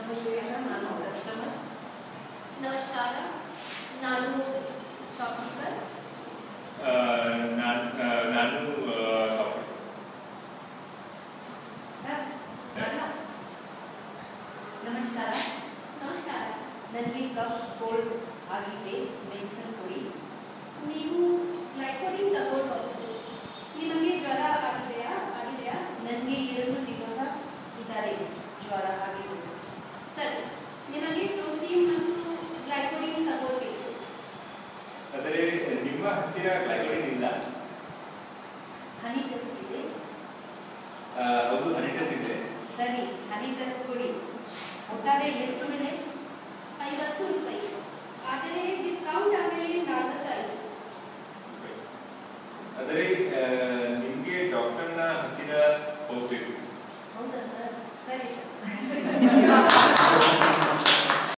ಶ್ವೇತಾ ನಾನು ಕಸ್ಟಮರ್ ನಮಸ್ಕಾರ ನಾನು ಶಾಪ್ಕೀಪರ್ ನಾನು ನಾನು ಶಾಪಿಂಗ್ ಸ್ಟಾರ್ಟ್ ಮಾಡಲಾ? ನಮಸ್ಕಾರ ನಮಸ್ಕಾರ ನನಗೆ ಕಫ್ ಕೋಲ್ಡ್ ಆಗಿದೆ ಮೆಡಿಸಿನ್ ಕೊಡಿ ನೀವು ಗ್ಲೈಕೋಡಿನ್ ತಗೊಳ್ಬಹುದು ನಿಮಗೆ ಜ್ವರ ಆಗಿದೆಯಾ ಆಗಿದೆಯಾ ನನಗೆ ಎರಡು ದಿವಸ ಇದ್ದಾರೆ ಜ್ವರ ಆಗಿದೆ ಸರಿ ನಿಮಗೆ ಪ್ರೋಸೀನ್ ಮತ್ತು ಗ್ಲೈಕೋಡಿನ್ ತಗೊಳ್ಬೇಕು ಆದರೆ ನಿಮ್ಮ ಹತ್ತಿರ ಗ್ಲೈಕೋಡಿನ್ ಇಲ್ಲ ಹನಿ ಟೆಸ್ಟ್ ಇದೆ ಆ, ಹೌದು ಅನಿಟಸ್ ಇದೆ ಸರಿ ಹನಿ ಟೆಸ್ಟ್ ಕೊಡಿ ಒಟ್ಟಾರೆ ಎಷ್ಟು ಬೆಲೆ ಐವತ್ತು ರೂಪಾಯಿ ಆದರೆ ಡಿಸ್ಕೌಂಟ್ ಆಮೇಲೆ ನಲವತ್ತೈದು ಆದರೆ